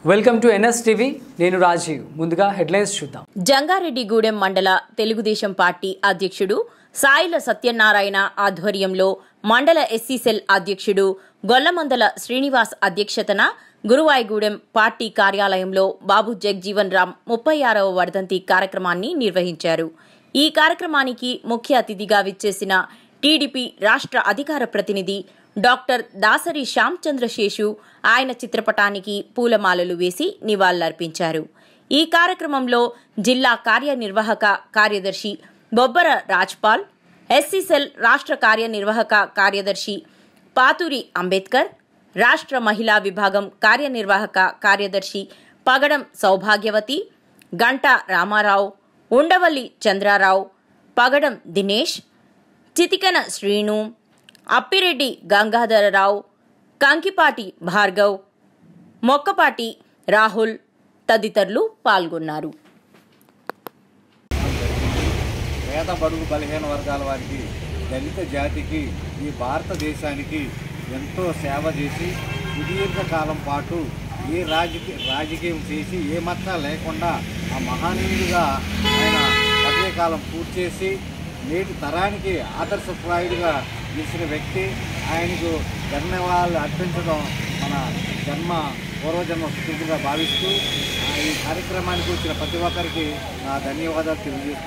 welcome to NS TV నేను రాజీవ్ ముందుగా headlines చూద్దాం జంగారెడ్డిగూడెం మండల తెలుగుదేశం పార్టీ అధ్యక్షుడు సాయిల సత్యనారాయణ ఆధ్వర్యంలో మండల ఎస్సీ సెల్ అధ్యక్షుడు గొల్లమందల శ్రీనివాస్ అధ్యక్షతన గురువాయిగూడెం పార్టీ కార్యాలయంలో బాబు జగ్జీవన్ రామ్ ముప్పై ఆరవ వర్ధంతి కార్యక్రమాన్ని నిర్వహించారు ఈ కార్యక్రమానికి ముఖ్య అతిథిగా విచ్చేసిన టీడీపీ రాష్ట్ర అధికార ప్రతినిధి డాక్టర్ దాసరి శ్యామ్చంద్ర శేషు ఆయన చిత్రపటానికి పూలమాలలు వేసి నివాళులర్పించారు ఈ కార్యక్రమంలో జిల్లా కార్యనిర్వాహక కార్యదర్శి బొబ్బర రాజ్పాల్ ఎస్సీసెల్ రాష్ట్ర కార్యనిర్వాహక కార్యదర్శి పాతూరి అంబేద్కర్ రాష్ట్ర మహిళా విభాగం కార్యనిర్వాహక కార్యదర్శి పగడం సౌభాగ్యవతి గంటా రామారావు ఉండవల్లి చంద్రారావు పగడం దినేష్ చితికన శ్రీను అప్పిరెడ్డి గంగాధరరావు కంకిపాటి భార్గవ్ మొక్కపాటి రాహుల్ తదితరులు పాల్గొన్నారు పేద బడుగు బలహీన వర్గాల వారికి దళిత జాతికి ఈ భారతదేశానికి ఎంతో సేవ చేసి సుదీర్ఘ కాలం పాటు ఏ రాజకీయ రాజకీయం చేసి ఏ మచ్చ లేకుండా ఆ మహానీయుడిగా ఆయన పదవీ కాలం పూర్తి చేసి నేటి తరానికి ఆదర్శప్రాయుడిగా నిలిచిన వ్యక్తి ఆయనకు ధన్యవాదాలు అర్పించడం మన జన్మ పూర్వజన్మ సుకృతిగా భావిస్తూ ఆ ఈ కార్యక్రమానికి వచ్చిన ప్రతి ఒక్కరికి నా ధన్యవాదాలు తెలియజేస్తున్నాను